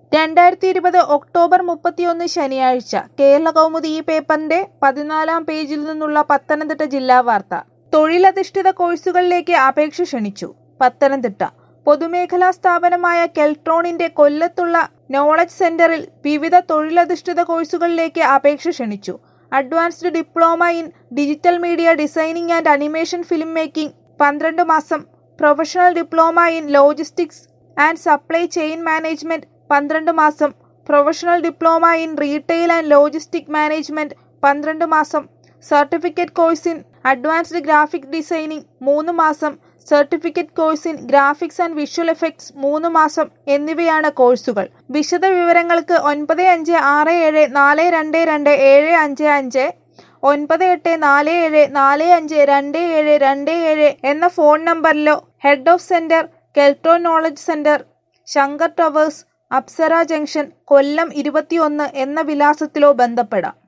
രണ്ടായിരത്തി ഇരുപത് ഒക്ടോബർ മുപ്പത്തിയൊന്ന് ശനിയാഴ്ച കേരള കൗമുദി ഈ പേപ്പറിന്റെ പതിനാലാം പേജിൽ നിന്നുള്ള പത്തനംതിട്ട ജില്ലാ വാർത്ത തൊഴിലധിഷ്ഠിത കോഴ്സുകളിലേക്ക് അപേക്ഷ ക്ഷണിച്ചു പത്തനംതിട്ട പൊതുമേഖലാ സ്ഥാപനമായ കെൽട്രോണിന്റെ കൊല്ലത്തുള്ള നോളജ് സെന്ററിൽ വിവിധ തൊഴിലധിഷ്ഠിത കോഴ്സുകളിലേക്ക് അപേക്ഷ ക്ഷണിച്ചു advanced diploma in digital media designing and animation film making പന്ത്രണ്ട് മാസം professional diploma in logistics and supply chain management പന്ത്രണ്ട് മാസം professional diploma in retail and logistic management പന്ത്രണ്ട് മാസം certificate course in advanced graphic designing മൂന്ന് മാസം certificate course in graphics and visual effects മൂന്ന് മാസം എന്നിവയാണ് കോഴ്സുകൾ വിശദ വിവരങ്ങൾക്ക് ഒൻപത് അഞ്ച് ആറ് ഏഴ് നാല് രണ്ട് രണ്ട് ഏഴ് അഞ്ച് അഞ്ച് ഒൻപത് എട്ട് നാല് ഏഴ് നാല് അഞ്ച് രണ്ട് ഏഴ് രണ്ട് ഏഴ് എന്ന ഫോൺ നമ്പറിലോ head of centre Keltron knowledge centre Shankar towers Apsara junction Kollam ഇരുപത്തിയൊന്ന് എന്ന വിലാസത്തിലോ ബന്ധപ്പെടാം